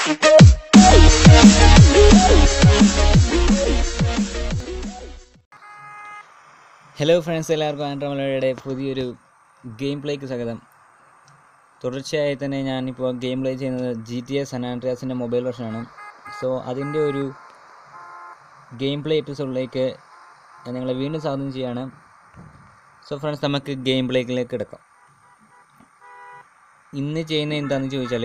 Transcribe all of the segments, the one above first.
Hello friends എല്ലാവർക്കും ആൻഡ്രോമലയുടെ പുതിയൊരു game plaque സ്വാഗതം തുടർച്ചയായി തന്നെ ഞാനിപ്പോൾ ഗെയിം പ്ലേ ചെയ്യുന്നത് ജി ടി എസ് സനാൻഡ്രിയാസിൻ്റെ മൊബൈൽ വെർഷനാണ് സോ അതിൻ്റെ ഒരു ഗെയിം പ്ലേ എപ്പിസോഡിലേക്ക് ഞാൻ നിങ്ങളെ വീണ്ടും സ്വാഗതം ചെയ്യാണ് സോ ഫ്രണ്ട്സ് നമുക്ക് ഗെയിം പ്ലേക്കിലേക്ക് എടുക്കാം ഇന്ന് ചെയ്യുന്നത് എന്താണെന്ന് ചോദിച്ചാൽ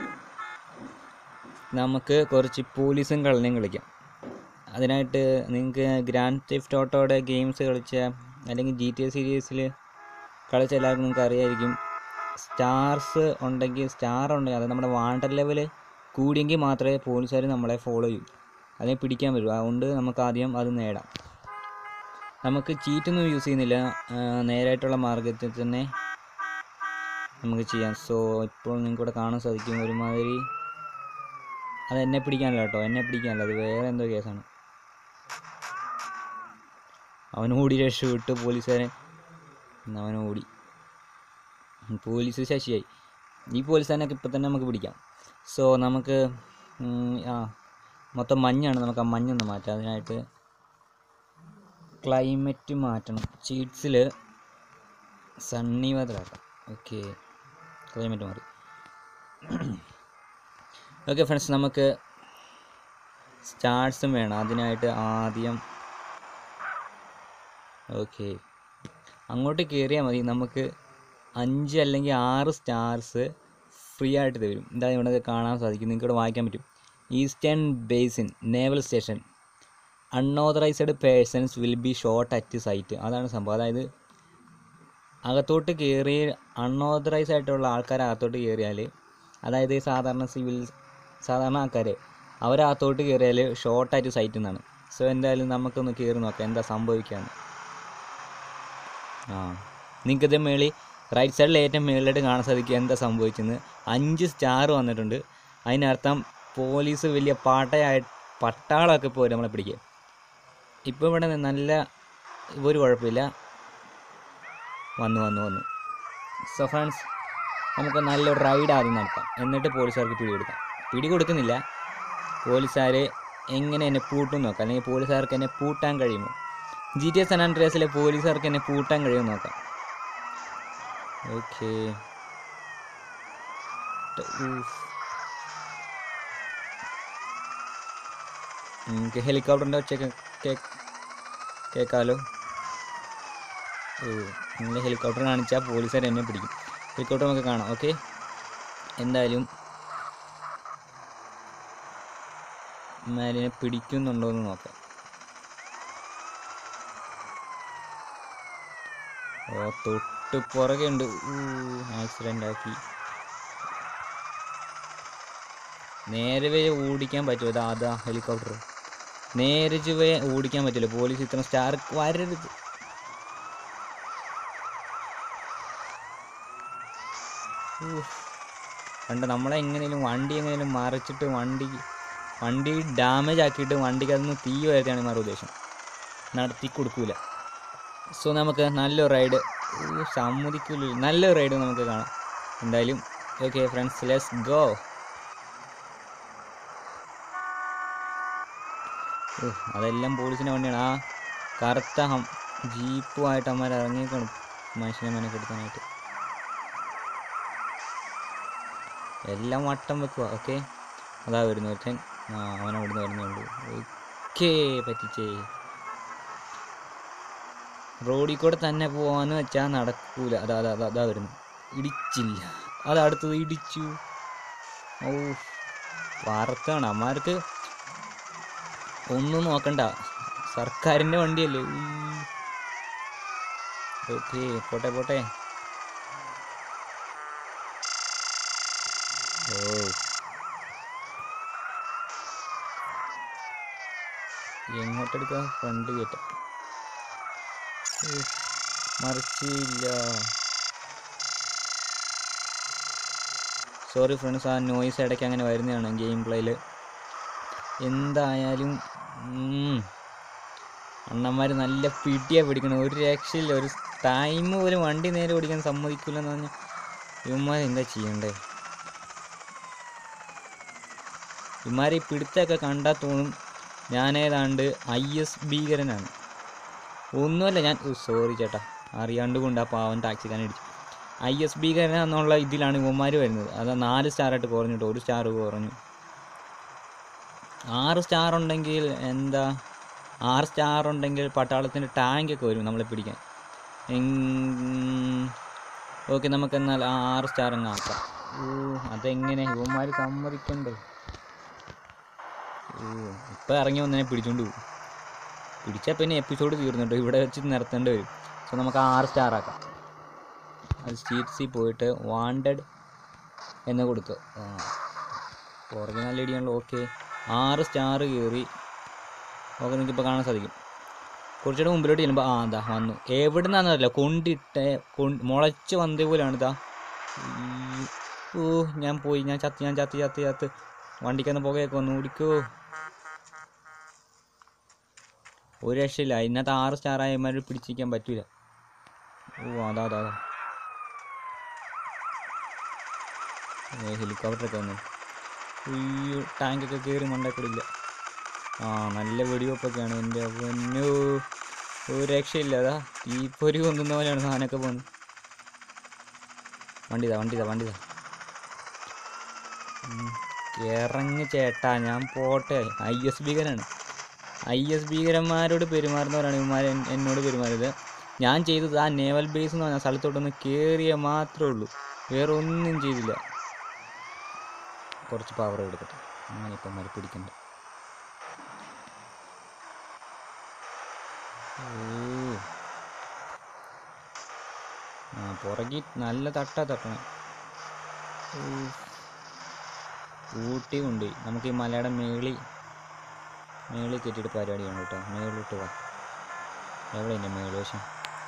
നമുക്ക് കുറച്ച് പോലീസും കള്ളനെയും കളിക്കാം അതിനായിട്ട് നിങ്ങൾക്ക് ഗ്രാൻഡ് തെഫ്റ്റ് ഓട്ടോയുടെ ഗെയിംസ് കളിച്ച അല്ലെങ്കിൽ ജി ടി എ സീരീസിൽ കളിച്ച എല്ലാവർക്കും നിങ്ങൾക്ക് അറിയായിരിക്കും സ്റ്റാർസ് ഉണ്ടെങ്കിൽ സ്റ്റാർ ഉണ്ടെങ്കിൽ അത് നമ്മുടെ വാണ്ടർ ലെവൽ കൂടിയെങ്കിൽ മാത്രമേ പോലീസുകാർ നമ്മളെ ഫോളോ ചെയ്യൂ അതിനെ പിടിക്കാൻ വരൂ അതുകൊണ്ട് നമുക്ക് ആദ്യം അത് നേടാം നമുക്ക് ചീറ്റൊന്നും യൂസ് ചെയ്യുന്നില്ല ആ, നേരായിട്ടുള്ള മാർഗത്തിൽ തന്നെ നമുക്ക് ചെയ്യാം സോ ഇപ്പോൾ നിങ്ങൾക്ക് ഇവിടെ കാണാൻ സാധിക്കും ഒരുമാതിരി അത് എന്നെ പിടിക്കാനല്ല കേട്ടോ എന്നെ പിടിക്കാനല്ല അത് വേറെ എന്തോ കേസാണ് അവൻ ഓടി രക്ഷപ്പെട്ടു പോലീസുകാരൻ എന്നാ അവൻ ഓടി പോലീസ് ശശിയായി ഈ പോലീസുകാരനൊക്കെ ഇപ്പം തന്നെ നമുക്ക് പിടിക്കാം സോ നമുക്ക് ഉം, ആ മൊത്തം മഞ്ഞാണ് നമുക്ക് ആ മഞ്ഞൊന്ന് മാറ്റാം അതിനായിട്ട് ക്ലൈമറ്റ് മാറ്റണം ചീറ്റ്സിൽ സണ്ണി വെതറാക്കാം ഓക്കെ ക്ലൈമറ്റ് മാറി ഓക്കെ ഫ്രണ്ട്സ് നമുക്ക് സ്റ്റാർസും വേണം അതിനായിട്ട് ആദ്യം ഓക്കെ അങ്ങോട്ട് കയറിയാൽ മതി നമുക്ക് അഞ്ച് അല്ലെങ്കിൽ ആറ് സ്റ്റാർസ് ഫ്രീ ആയിട്ട് തരും എന്താ ഇവിടെ കാണാൻ സാധിക്കും നിങ്ങൾക്ക് ഇവിടെ വായിക്കാൻ പറ്റും eastern basin naval station unauthorised persons will be shot at sight അതാണ് സംഭവം അതായത് അകത്തോട്ട് കയറി അൺഓതറൈസ് ആയിട്ടുള്ള ആൾക്കാർ അകത്തോട്ട് കയറിയാൽ അതായത് സാധാരണ സിവിൽ സാധാരണ ആൾക്കാർ അവരകത്തോട്ട് കയറിയാൽ ഷോർട്ടായിട്ട് സൈറ്റിൽ നിന്നാണ് സോ എന്തായാലും നമുക്കൊന്ന് കയറി നോക്കാം എന്താ സംഭവിക്കാന്ന് ആ നിങ്ങൾക്കിത് മേളി റൈറ്റ് സൈഡിൽ ഏറ്റവും മേളിലായിട്ട് കാണാൻ സാധിക്കും എന്താ സംഭവിച്ചെന്ന് അഞ്ച് സ്റ്റാർ വന്നിട്ടുണ്ട് അതിനർത്ഥം പോലീസ് വലിയ പാട്ടയായി പട്ടാളമൊക്കെ പോരും നമ്മളെ പിടിക്കുക ഇപ്പോൾ ഇവിടെ നല്ല ഒരു കുഴപ്പമില്ല വന്നു വന്നു വന്നു സോ ഫ്രണ്ട്സ് നമുക്ക് നല്ലൊരു റൈഡ് ആദ്യം നടത്താം എന്നിട്ട് പോലീസുകാർക്ക് പിടി കൊടുക്കാം പിടി കൊടുക്കുന്നില്ല പോലീസുകാർ എങ്ങനെ എന്നെ പൂട്ടും നോക്കാം അല്ലെങ്കിൽ പോലീസുകാർക്ക് എന്നെ പൂട്ടാൻ കഴിയുമോ ജി ടി എസ് സൺ ആൻഡ്രിയാസിലെ പോലീസുകാർക്ക് എന്നെ പൂട്ടാൻ കഴിയുമോ നോക്കാം ഓക്കെ നിങ്ങൾക്ക് ഹെലികോപ്റ്ററിൻ്റെ ഒച്ചയൊക്കെ കേക്ക് കേൾക്കാമല്ലോ ഓ നിങ്ങൾ ഹെലികോപ്റ്റർ കാണിച്ചാൽ പോലീസുകാർ എന്നെ പിടിക്കും ഹെലികോപ്റ്റർ നമുക്ക് കാണാം ഓക്കെ എന്തായാലും മേലിനെ പിടിക്കുന്നുണ്ടോ എന്ന് നോക്കാം ഓ തൊട്ട് പുറകെ ഉണ്ട് ആക്സിഡൻ്റ് ആക്കി നേരെ വരെ ഓടിക്കാൻ പറ്റുമോ അതാ അതാ ഹെലികോപ്റ്റർ നേരെ ചുവേ ഓടിക്കാൻ പറ്റില്ല പോലീസ് ഇത്ര സ്റ്റാർ വരരുത് ഊഫ്. കണ്ട നമ്മളെ എങ്ങനെയും വണ്ടി എങ്ങനെയും മറിച്ചിട്ട് വണ്ടി വണ്ടി ഡാമേജ് ആക്കിയിട്ട് വണ്ടിക്ക് അതൊന്ന് തീ വരുത്തിയാണ് മാറും ഉദ്ദേശം നടത്തി കൊടുക്കൂല സോ നമുക്ക് നല്ലൊരു റൈഡ് സമ്മതിക്കില്ല നല്ലൊരു റൈഡ് നമുക്ക് കാണാം എന്തായാലും ഓക്കെ ഫ്രണ്ട്സ് ലെസ് ഗോ അതെല്ലാം പോലീസിൻ്റെ വണ്ടിയാണ് ആ കറുത്ത ഹം ജീപ്പുമായിട്ട് അമ്മ ഇറങ്ങിക്കണം മനുഷ്യനെ മെനക്കെടുത്താനായിട്ട് എല്ലാം വട്ടം വെക്കുക ഓക്കെ അതാ വരുന്നു ഒരുത്തൻ ആ അവൻ അവിടുന്ന് വരുന്നുള്ളൂ ഓക്കേ പറ്റിച്ചേ റോഡിൽ കൂടെ തന്നെ പോവാന്ന് വെച്ചാൽ നടക്കൂല അതാ അതാ അതാ അതാ വരുന്നു ഇടിച്ചില്ല അത് അടുത്തത് ഇടിച്ചു ഓ വാർത്തയാണ് അമ്മമാർക്ക് ഒന്നും നോക്കണ്ട സർക്കാരിൻ്റെ വണ്ടിയല്ലേ ഓക്കെ പോട്ടെ പോട്ടെ ഓ എങ്ങോട്ടെടുക്കാം ഫ്രണ്ട് കയറ്റാം ഉഫ്, മറിച്ചില്ല സോറി ഫ്രണ്ട്സ് ആ നോയ്സ് ഇടയ്ക്ക് അങ്ങനെ വരുന്നതാണ് ഗെയിം പ്ലേയിൽ എന്തായാലും ഉം, അണ്ണന്മാർ നല്ല പിടിയാണ് പിടിക്കണം ഒരു രക്ഷയില്ല ഒരു ടൈം പോലും വണ്ടി നേരെ ഓടിക്കാൻ സമ്മതിക്കില്ലെന്ന് പറഞ്ഞാൽ ഇവന്മാർ എന്താ ചെയ്യണ്ടേ ഇമാരെ ഈ പിടുത്തൊക്കെ കണ്ടാൽ തോന്നും ഞാനേതാണ്ട് ഐ എസ് ഭീകരനാണ് ഒന്നുമല്ല ഞാൻ സോറി ചേട്ടാ അറിയാണ്ട് കൊണ്ട് ആ പാവൻ ടാക്സിക്കാരൻ ഇടിച്ചു ഐ എസ് ഭീകരൻ എന്നുള്ള ഇതിലാണ് ഇവന്മാർ വരുന്നത് അത് നാല് സ്റ്റാറായിട്ട് കുറഞ്ഞിട്ട് ഒരു സ്റ്റാർ കുറഞ്ഞു ആറ് സ്റ്റാർ ഉണ്ടെങ്കിൽ എന്താ ആറ് സ്റ്റാർ ഉണ്ടെങ്കിൽ പട്ടാളത്തിൻ്റെ ടാങ്കൊക്കെ വരും നമ്മളെ പിടിക്കാൻ ഓക്കെ നമുക്ക് എന്നാൽ ആ ആറ് സ്റ്റാർ അങ്ങ് ആക്കാം ഓ അതെങ്ങനെ ഇവന്മാർ സമ്മതിക്കണ്ടേ ഓ ഇപ്പം ഇറങ്ങി വന്നതിനെ പിടിച്ചോണ്ട് പോകും പിടിച്ചാൽ പിന്നെ എപ്പിസോഡ് തീർന്നുണ്ടോ ഇവിടെ വെച്ച് നിർത്തേണ്ടി വരും സോ നമുക്ക് ആറ് സ്റ്റാർ ആക്കാം അത് സ്റ്റീറ്റ്സിൽ പോയിട്ട് വാണ്ടഡ് എന്ന് കൊടുത്തു ആ പുറകെ നല്ല ഇടിയാണല്ലോ ഓക്കെ ആറ് സ്റ്റാർ കയറി ഓക്കെ നിങ്ങൾക്ക് ഇപ്പോൾ കാണാൻ സാധിക്കും കുറച്ചുകൂടെ മുമ്പിലോട്ട് ചെല്ലുമ്പോൾ ആ അതാ വന്നു എവിടെ നിന്നാണെന്നറിയില്ല കൊണ്ടിട്ട് കൊണ്ട് മുളച്ച് വന്നേ പോലെയാണ് ഇതാ ഈ, ഓ ഞാൻ പോയി ഞാൻ ചത്ത് ഞാൻ ചത്ത് ചത്ത് ചത്ത് വണ്ടിക്കന്ന് പുകയൊക്കെ വന്നു ഓടിക്കോ ഒരു രക്ഷയില്ല ഇന്നത്തെ ആറ് സ്റ്റാർ ആയമാർ പിടിച്ചിരിക്കാൻ പറ്റൂല ഓ അതാ അതാ അതാ ഹെലികോപ്റ്ററൊക്കെ വന്നു ഉയ്യോ ടാങ്കൊക്കെ കയറി മണ്ടക്കൂടില്ല ആ നല്ല വെടിവെപ്പൊക്കെയാണ് എൻ്റെ പൊന്നോ ഒരു രക്ഷയില്ല അതാ തീപ്പൊരി കൊന്നുന്ന പോലെയാണ് സാധനമൊക്കെ പോകുന്നത് വണ്ടിതാ വണ്ടിതാ വണ്ടിതാ ഉം. ഇറങ്ങ് ചേട്ടാ ഞാൻ പോട്ടെ ഐ എസ് ഭീകരാണ് ഐ എസ് ഭീകരന്മാരോട് പെരുമാറുന്നവരാണ് ഇവന്മാർ എൻ- എന്നോട് പെരുമാറിയത് ഞാൻ ചെയ്തത് ആ നേവൽ ബേസ് എന്ന് പറഞ്ഞ സ്ഥലത്തോട്ടൊന്ന് കയറിയ മാത്രമേ ഉള്ളൂ വേറെ ഒന്നും ചെയ്തില്ല കുറച്ച് പവർ എടുക്കട്ടെ അങ്ങനെ ഇപ്പം മരി പിടിക്കണ്ട ഓ ആ പുറകിൽ നല്ല തട്ടാ തട്ടണം ഊഫ്. ഊട്ടി കൊണ്ടുപോയി നമുക്ക് ഈ മലയുടെ മേളി മേളിൽ കെട്ടിയിട്ട് പരിപാടി ചെയ്യണം കേട്ടോ മേളിലോട്ട് വാ എവിടെ എൻ്റെ മേള് വശം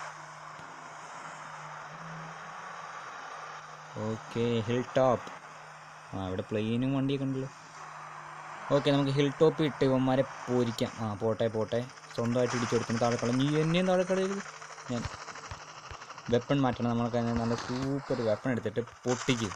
ഓക്കെ ഹിൽ ടോപ്പ് ആ ഇവിടെ പ്ലെയിനും വണ്ടിയൊക്കെ ഉണ്ടല്ലോ ഓക്കെ നമുക്ക് ഹിൽ ടോപ്പ് ഇട്ട് ഇവന്മാരെ പോരിക്കാം ആ പോട്ടെ പോട്ടെ സ്വന്തമായിട്ട് ഇടിച്ചു കൊടുക്കുന്നു താഴെ കളഞ്ഞു നീ എന്നെയും താഴെ കളയരുത് ഞാൻ വെപ്പൺ മാറ്റണം നമ്മൾക്ക് അതിന് നല്ല സൂപ്പർ വെപ്പൺ എടുത്തിട്ട് പൊട്ടിക്കും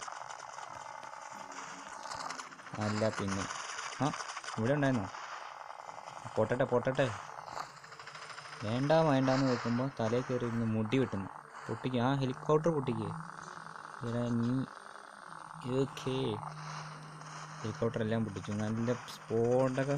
അല്ല പിന്നെ ആ ഇവിടെ ഉണ്ടായിരുന്നോ പൊട്ടട്ടെ പൊട്ടട്ടെ വേണ്ട വേണ്ടാന്ന് വെക്കുമ്പോൾ തലയിൽ കയറി ഇരുന്ന് മുടി വെട്ടുന്നു പൊട്ടിക്കുക ആ ഹെലികോപ്റ്റർ പൊട്ടിക്കേ എടാ നീ ഓക്കേ ഹെലികോപ്റ്റർ എല്ലാം പൊട്ടിച്ചു നല്ല സ്പോട്ടൊക്കെ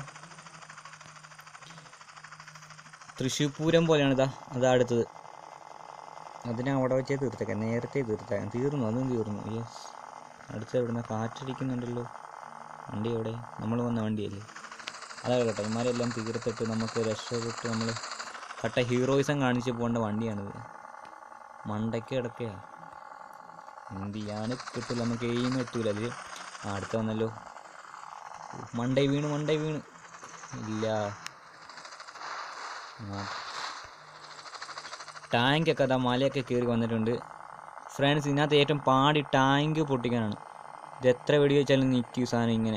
തൃശ്ശൂർ പൂരം പോലെയാണ് ഇതാ അതാ അടുത്തത് അതിനെ അവിടെ വെച്ചേ തീർത്തേക്കാം നേരത്തെ തീർത്തേക്കാം തീർന്നു അതും തീർന്നു യെസ് അടുത്ത എവിടുന്ന കാറ്റടിക്കുന്നുണ്ടല്ലോ വണ്ടി എവിടെ നമ്മൾ വന്ന വണ്ടിയല്ലേ അതാ കേട്ടോ ഇമാരെല്ലാം തീർത്തിട്ട് നമുക്ക് രക്ഷപ്പെട്ട് നമ്മൾ കട്ട ഹീറോയിസം കാണിച്ച് പോകേണ്ട വണ്ടിയാണിത് മണ്ടയ്ക്ക് കിടക്കുകയാ എന്ത് ചെയ്യാന് കിട്ടില്ല നമുക്ക് എയിം എത്തൂല അതിൽ ആ അടുത്ത വന്നല്ലോ മണ്ടൈ വീണ് മണ്ടൈ വീണ് ഇല്ല ആ ടാങ്കൊക്കെ അതാ മലയൊക്കെ കയറി വന്നിട്ടുണ്ട് ഫ്രണ്ട്സ് ഇതിനകത്ത് ഏറ്റവും പാടി ടാങ്ക് പൊട്ടിക്കാനാണ് ഇത് എത്ര വെടി വെച്ചാലും നിൽക്കും സാധനം ഇങ്ങനെ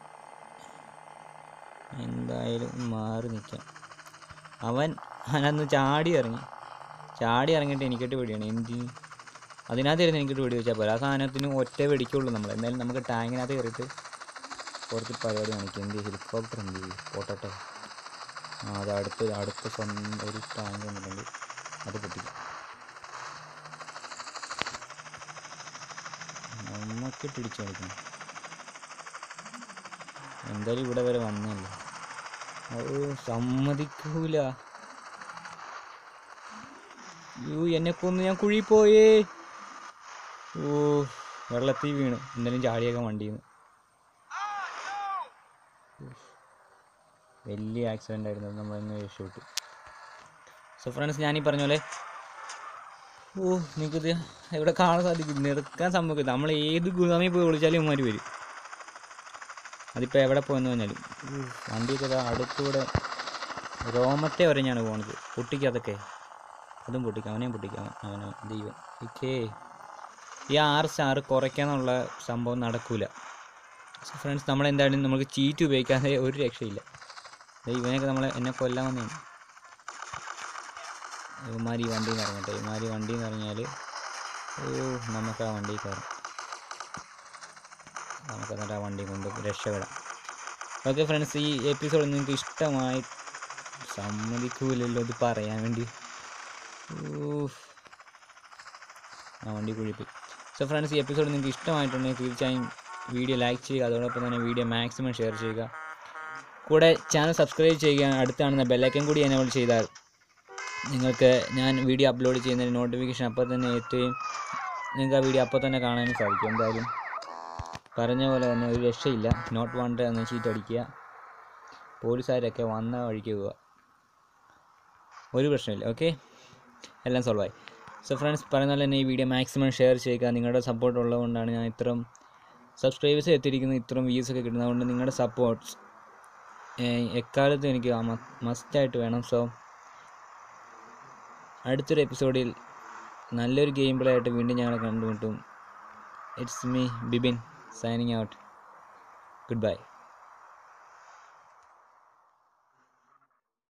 എന്തായാലും മാറി നിൽക്കാം അവൻ അതിനകത്ത് ചാടി ഇറങ്ങി ചാടി ഇറങ്ങിയിട്ട് എനിക്കിട്ട് വെടിയാണ് എന്തിന് അതിനകത്തിരുന്ന് എനിക്കിട്ട് വെടി വെച്ചാൽ പോരാ ആ സാധനത്തിന് ഒറ്റ വെടിക്കുള്ളൂ നമ്മൾ എന്തായാലും നമുക്ക് ടാങ്കിനകത്ത് കയറിയിട്ട് കുറച്ച് പരിപാടി കാണിക്കും എന്ത് ഹെലികോപ്റ്റർ എന്ത് ചെയ്യും പോട്ടെ ആ അത് അടുത്ത് അടുത്ത സ്വന്തം ഒരു ടാങ്ക് വന്നിട്ടുണ്ട് അത് പൊട്ടിക്കും നമ്മക്കിട്ട് ഇടിച്ചു കളിക്കണം എന്തായാലും ഇവിടെ വരെ വന്നല്ലേ ഓ സമ്മതിക്കൂല യൂ എന്നെ കൊന്ന് ഞാൻ കുഴി പോയേ ഓ വെള്ളത്തിൽ വീണ് എന്തായാലും ചാടിയൊക്കെ വണ്ടിയിൽ നിന്ന് വലിയ ആക്സിഡൻ്റ് ആയിരുന്നു അത് നമ്മളങ്ങ് രക്ഷപ്പെട്ടു സോ ഫ്രണ്ട്സ് ഞാനീ പറഞ്ഞ പോലെ ഓ നിങ്ങൾക്കിത് ഇവിടെ കാണാൻ സാധിക്കും നിർക്കാൻ സംഭവിക്കില്ല നമ്മൾ ഏത് ഗുദാമി പോയി വിളിച്ചാലും ഇവന്മാർ വരും അതിപ്പോൾ എവിടെ പോയെന്ന് പറഞ്ഞാലും ഊ, വണ്ടിയൊക്കെ ദാ അടുത്തൂടെ രോമത്തെ വരെഞ്ഞാണ് പോണത് പൊട്ടിക്കുക അതൊക്കെ അതും പൊട്ടിക്കാം അവനെയും പൊട്ടിക്കാം അവനെ ദൈവം ഓക്കേ ഈ ആറ് സ്റ്റാർ കുറയ്ക്കാന്നുള്ള സംഭവം നടക്കൂല സോ ഫ്രണ്ട്സ് നമ്മളെന്തായാലും നമുക്ക് ചീറ്റ് ഉപയോഗിക്കാതെ ഒരു രക്ഷയില്ല ദേ ഇവനൊക്കെ നമ്മളെ എന്നെ കൊല്ലാൻ വന്നതാണ് ഇവന്മാർ ഈ വണ്ടിയിൽ നിന്ന് ഇറങ്ങട്ടെ ഇവന്മാർ ഈ വണ്ടിയിൽ നിന്ന് ഇറങ്ങിയാൽ ഓ നമുക്ക് ആ വണ്ടിയിൽ കയറാം നമുക്ക് എന്നിട്ട് ആ വണ്ടി കൊണ്ട് രക്ഷപ്പെടാം ഓക്കെ ഫ്രണ്ട്സ് ഈ എപ്പിസോഡ് നിങ്ങൾക്ക് ഇഷ്ടമായി സമ്മതിക്കൂലല്ലോ ഇത് പറയാൻ വേണ്ടി ഊഫ്. ആ വണ്ടി കുഴിപ്പോയി സോ ഫ്രണ്ട്സ് ഈ എപ്പിസോഡ് നിങ്ങൾക്ക് ഇഷ്ടമായിട്ടുണ്ടെങ്കിൽ തീർച്ചയായും വീഡിയോ ലൈക്ക് ചെയ്യുക അതോടൊപ്പം തന്നെ വീഡിയോ മാക്സിമം ഷെയർ ചെയ്യുക കൂടെ ചാനൽ സബ്സ്ക്രൈബ് ചെയ്യുക അടുത്താണെന്ന ബെല്ലൈക്കൻ കൂടി എനേബിൾ ചെയ്താൽ നിങ്ങൾക്ക് ഞാൻ വീഡിയോ അപ്ലോഡ് ചെയ്യുന്നതിന് നോട്ടിഫിക്കേഷൻ അപ്പോൾ തന്നെ എത്തുകയും നിങ്ങൾക്ക് ആ വീഡിയോ അപ്പോൾ തന്നെ കാണാനും സാധിക്കും എന്തായാലും പറഞ്ഞ പോലെ തന്നെ ഒരു രക്ഷയില്ല നോട്ട് വാണ്ടഡ് എന്ന് ചീറ്റ് അടിക്കുക പോലീസുകാരൊക്കെ വന്ന വഴിക്ക് പോവുക ഒരു പ്രശ്നമില്ല ഓക്കെ എല്ലാം സോൾവ് ആയി സോ ഫ്രണ്ട്സ് പറയുന്ന പോലെ തന്നെ ഈ വീഡിയോ മാക്സിമം ഷെയർ ചെയ്യുക നിങ്ങളുടെ സപ്പോർട്ട് ഉള്ളതുകൊണ്ടാണ് ഞാൻ ഇത്രയും സബ്സ്ക്രൈബേഴ്സ് എത്തിയിരിക്കുന്നത് ഇത്രയും വ്യൂസ് ഒക്കെ കിട്ടുന്നത് അതുകൊണ്ട് നിങ്ങളുടെ സപ്പോർട്ട്സ് എക്കാലത്തും എനിക്ക് മസ്റ്റായിട്ട് വേണം സോ അടുത്തൊരു എപ്പിസോഡിൽ നല്ലൊരു ഗെയിം പ്ലേ ആയിട്ട് വീണ്ടും ഞങ്ങളെ കണ്ടുമുട്ടും it's me Bibin signing out good bye